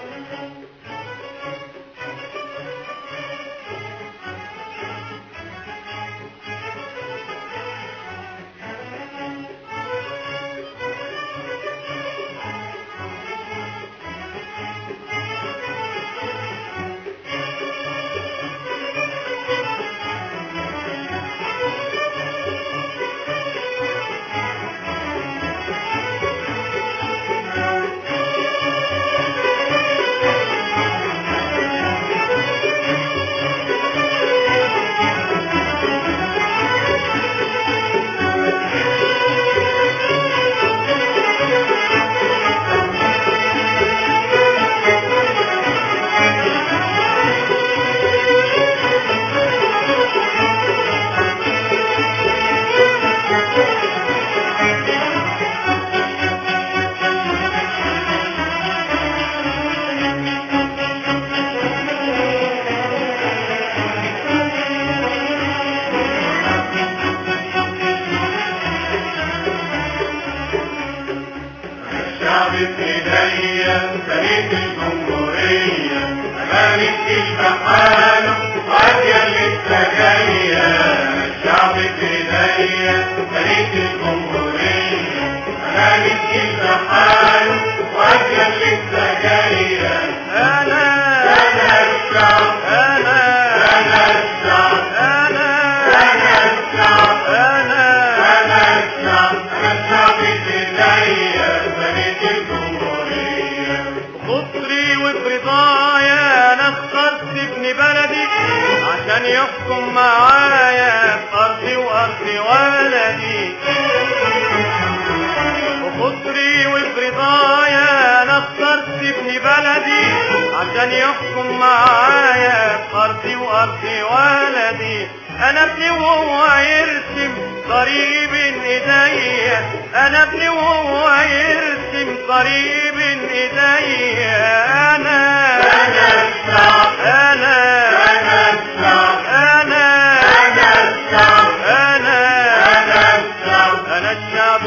الشعب في ايديا بنيت الجمهورية امانة البحالة واجيال لسه جاية الشعب في ايديا بنيت الجمهورية امانة البحالة واجيال لسه جاية انا انا الشعب انا انا الشعب انا انا الشعب انا انا الشعب انا الشعب في ايديا بنيت الجمهورية بخطري وبرضايا انا اخترت ابن بلدي عشان يحكم معايا في ارضي وارض ولدي بخطري وبرضايا انا اخترت ابن بلدي عشان يحكم معايا في ارضي وارض ولدي انا ابني وهو يرسم طريق بين ايديا انا ابني وهو يرسم طريق بين ايديا انا انا الشعب انا انا الشعب انا انا الشعب انا انا الشعب انا الشعب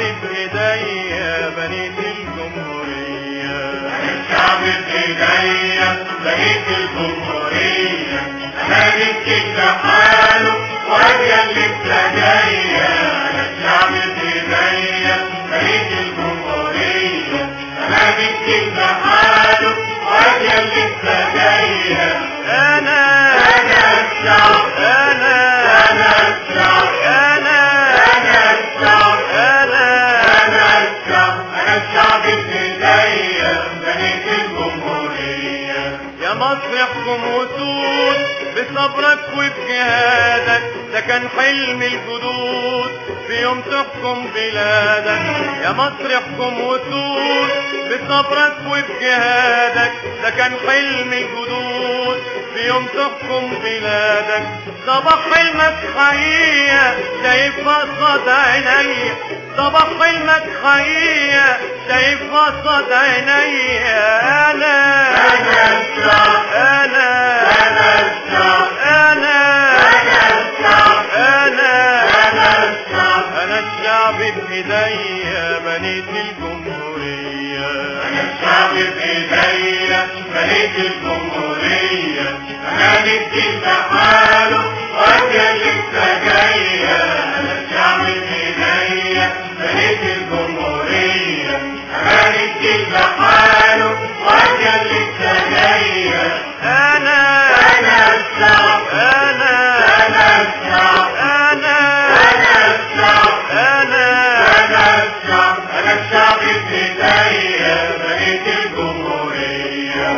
بايديا بنيت الجمهوريه الشعب في ايديا بنيت الجمهورية امانة التحالف واجيال لسه جاية انا الشعب في ايديا بنيت الجمهورية امانة التحالف واجيال لسه جاية انا انا الشعب انا انا الشعب انا انا الشعب انا أنا الشعب أنا الشعب في إيديا بنيت الجمهورية يا مصر احكم وسود بصبرك وبجهادك ده كان حلم الجدود في يوم تحكم بلادك يا مصر احكم وسود بصبرك وبجهادك ده كان حلم الجدود في يوم تحكم بلادك صباح حلمك حقيقة شايفها قصاد عينيا صباح حلمك حقيقة شايفها قصاد عينيا انا أنا الشعب انا أنا الشعب انا أنا الشعب انا أنا الشعب انا الشعب بايديا بنيت الجمهورية أنا الشعب في إيديا بنيت الجمهورية أمانة التحالف وأجيال لسه جاية أنا الشعب في إيديا بنيت الجمهورية أمانة التحالف وأجيال لسه جاية انا أنا الشعب انا أنا الشعب انا أنا الشعب انا أنا الشعب أنا الشعب في إيديا بنيت الجمهورية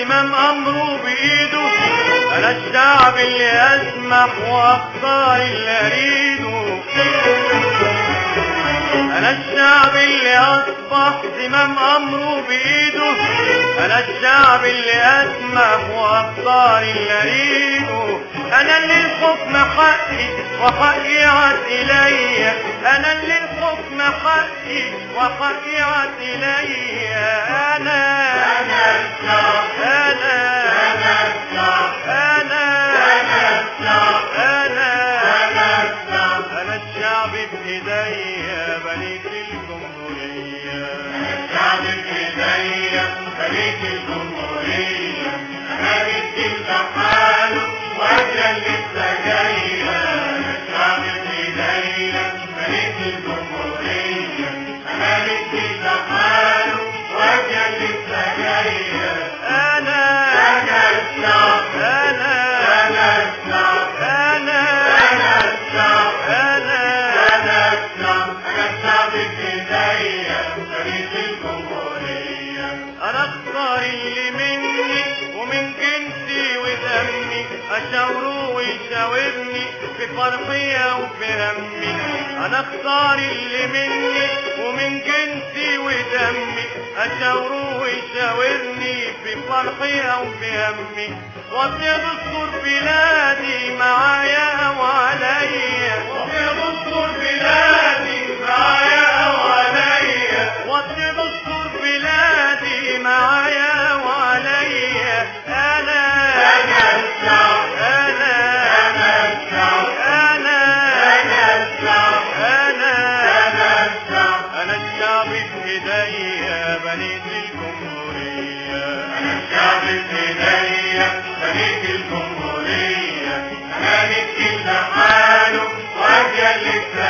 زمام امره بايده انا الشعب اللي اسمح واختار اللي اريده انا الشعب اللي اصبح زمام امره بايده انا الشعب اللي اسمح واختار اللي اريده انا اللي الحكم حقي وحقي عاد الي انا اللي الحكم حقي وحقي عاد الي انا أنا الشعب انا أنا الشعب انا أنا الشعب انا أنا الشعب انا الشعب بايديا بنيت الجمهوريه الشعب بإيديا بنيت الجمهورية أنا جدي حاله وأجل لسه جاية الشعب بإيديا بنيت الجمهورية أنا جدي حاله وأجل لسه جاية انا أنا الشعب انا أنا الشعب انا أنا الشعب انا أنا الشعب أنا الشعب بإيديا بنيت الجمهورية انا اختار اللي مني ومن جنسي ودمي اشاوره ويشاورني في فرحي او في همي انا اختار اللي مني ومن جنسي ودمي اشاوره ويشاورني في فرحي او في همي وفي دستور بلادي معايا وعليا وفي دستور بلادي معايا وعليا وفي دستور بلادي معايا وعليا انا أنا الشعب انا أنا الشعب انا أنا الشعب انا أنا الشعب انا الشعب بايديا بنيت الجمهوريه أنا الشعب بإيديا بنيت الجمهورية أنا نبكي حاله وأجل لسه